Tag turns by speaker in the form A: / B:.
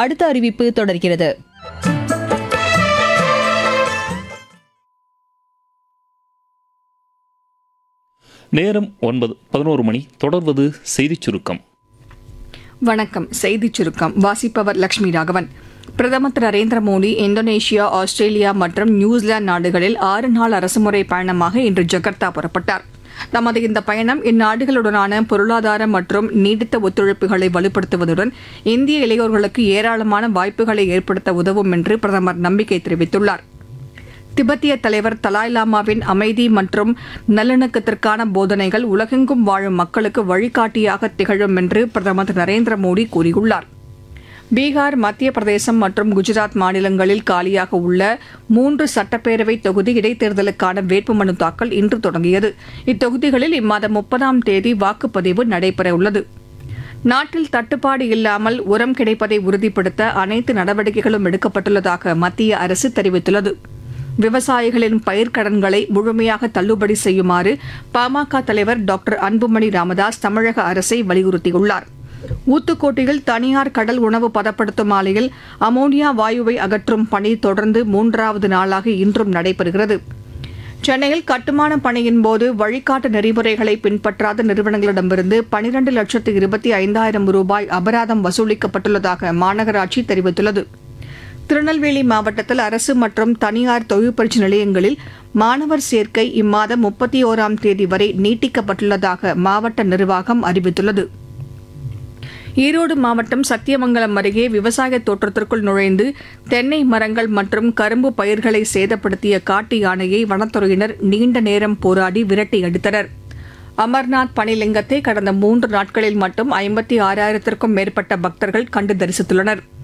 A: அடுத்த அறிவிப்பு தொடர்கிறது
B: நேரம் ஒன்பது பதினோரு மணி தொடர்வது செய்திச் சுருக்கம்
C: வணக்கம் செய்திச் சுருக்கம் வாசிப்பவர் லட்சுமி ராகவன் பிரதமர் திரு நரேந்திர மோடி இந்தோனேஷியா ஆஸ்திரேலியா மற்றும் நியூசிலாந்து நாடுகளில் ஆறு நாள் அரசுமுறை பயணமாக இன்று ஜகார்த்தா புறப்பட்டார் தமது இந்த பயணம் இந்நாடுகளுடனான பொருளாதார மற்றும் நீடித்த ஒத்துழைப்புகளை வலுப்படுத்துவதுடன் இந்திய இளையோர்களுக்கு ஏராளமான வாய்ப்புகளை ஏற்படுத்த உதவும் என்று பிரதமர் நம்பிக்கை தெரிவித்துள்ளார் திபெத்திய தலைவர் தலாய் லாமாவின் அமைதி மற்றும் நல்லிணக்கத்திற்கான போதனைகள் உலகெங்கும் வாழும் மக்களுக்கு வழிகாட்டியாக திகழும் என்று பிரதமர் திரு நரேந்திர மோடி கூறியுள்ளார் பீகார் மத்திய பிரதேசம் மற்றும் குஜராத் மாநிலங்களில் காலியாக உள்ள மூன்று சட்டப்பேரவை தொகுதி இடைத்தேர்தலுக்கான வேட்புமனு தாக்கல் இன்று தொடங்கியது இத்தொகுதிகளில் இம்மாதம் முப்பதாம் தேதி வாக்குப்பதிவு நடைபெறவுள்ளது நாட்டில் தட்டுப்பாடு இல்லாமல் உரம் கிடைப்பதை உறுதிப்படுத்த அனைத்து நடவடிக்கைகளும் எடுக்கப்பட்டுள்ளதாக மத்திய அரசு தெரிவித்துள்ளது விவசாயிகளின் பயிர்க்கடன்களை முழுமையாக தள்ளுபடி செய்யுமாறு பாமக தலைவர் டாக்டர் அன்புமணி ராமதாஸ் தமிழக அரசை வலியுறுத்தியுள்ளார் ஊத்துக்கோட்டையில் தனியார் கடல் உணவு பதப்படுத்தும் ஆலையில் அமோனியா வாயுவை அகற்றும் பணி தொடர்ந்து மூன்றாவது நாளாக இன்றும் நடைபெறுகிறது சென்னையில் கட்டுமான பணியின் போது வழிகாட்டு நெறிமுறைகளை பின்பற்றாத நிறுவனங்களிடமிருந்து பனிரண்டு லட்சத்து இருபத்தி ஐந்தாயிரம் ரூபாய் அபராதம் வசூலிக்கப்பட்டுள்ளதாக மாநகராட்சி தெரிவித்துள்ளது திருநெல்வேலி மாவட்டத்தில் அரசு மற்றும் தனியார் தொழிற்பயிற்சி நிலையங்களில் மாணவர் சேர்க்கை இம்மாதம் முப்பத்தி ஓராம் தேதி வரை நீட்டிக்கப்பட்டுள்ளதாக மாவட்ட நிர்வாகம் அறிவித்துள்ளது ஈரோடு மாவட்டம் சத்தியமங்கலம் அருகே விவசாய தோட்டத்திற்குள் நுழைந்து தென்னை மரங்கள் மற்றும் கரும்பு பயிர்களை சேதப்படுத்திய காட்டு யானையை வனத்துறையினர் நீண்ட நேரம் போராடி விரட்டி அடித்தனர் அமர்நாத் பனிலிங்கத்தை கடந்த மூன்று நாட்களில் மட்டும் ஐம்பத்தி ஆறாயிரத்திற்கும் மேற்பட்ட பக்தர்கள் கண்டு தரிசித்துள்ளனர்